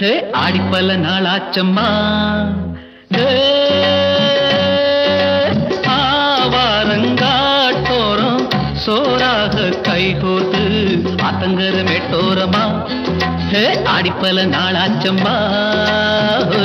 ஹே ஆடிப்பல நாளாச்சம்மா ஹே, ஆவாரங்காட்டோரம் சோறாக கைகோத்து ஆத்தங்கர மேட்டோரமா ஹே ஆடிப்பல நாளாச்சம்மா ஹே.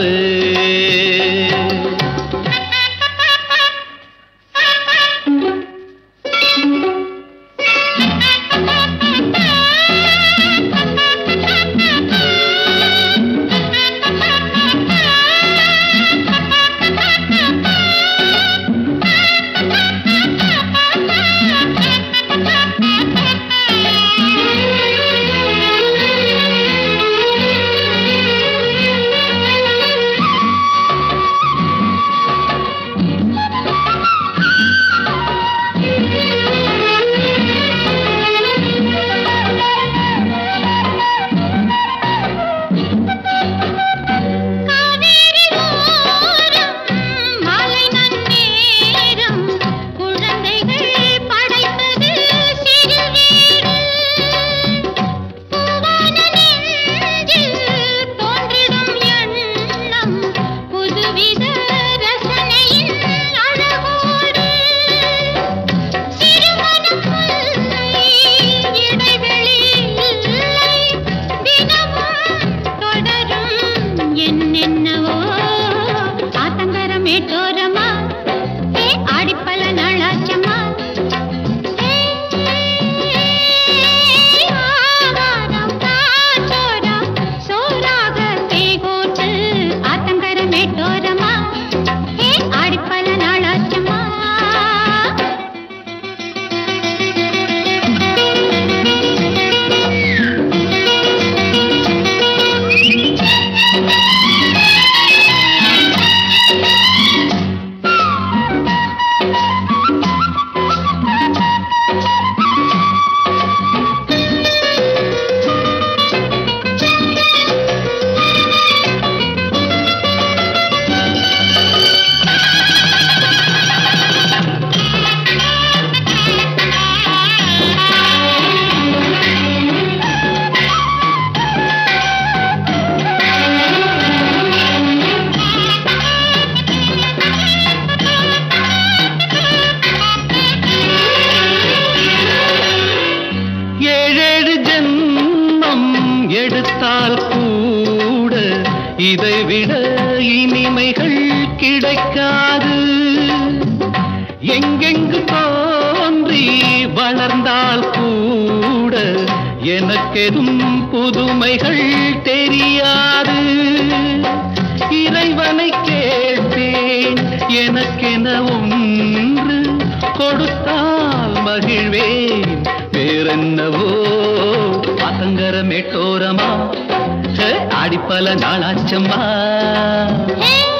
காவேரி ஓரம் மாலை நன்னேரம் குழந்தைகள் படைப்பது சிறு வீடு பூவான நெஞ்சில் தோன்றிடும் எண்ணம் புதுவித ரசனையின் அழகோடு சிறுமணம் இல்லை இடைவெளி இல்லை தினமும் தொடரும் என்னென்னவோ ஆத்தங்கர மேட்டோரமா ஏ ஆடிப்பல நாளாச்சம்மா ஆவாரம் காற்றோரம் சோறாக பேகோட்டு ஆத்தங்கர மேட்டோரமா ஏ ஆடிப்பல நாளாச்சம்மா ஏழேழு ஜென்மம் எடுத்தால் கூட இதைவிட இனிமைகள் கிடைக்காது எங்கெங்கு தோன்றி வளர்ந்தால் கூட எனக்கெதும் புதுமைகள் தெரியாது இறைவனை கேட்பேன் எனக்கென ஒன்று கொடுத்தால் மகிழ்வேன் வேறென்னவோ பசங்கர மேட்டோரமா ஹே, ஆடிப்பல நாளாச்சம்மா ஏ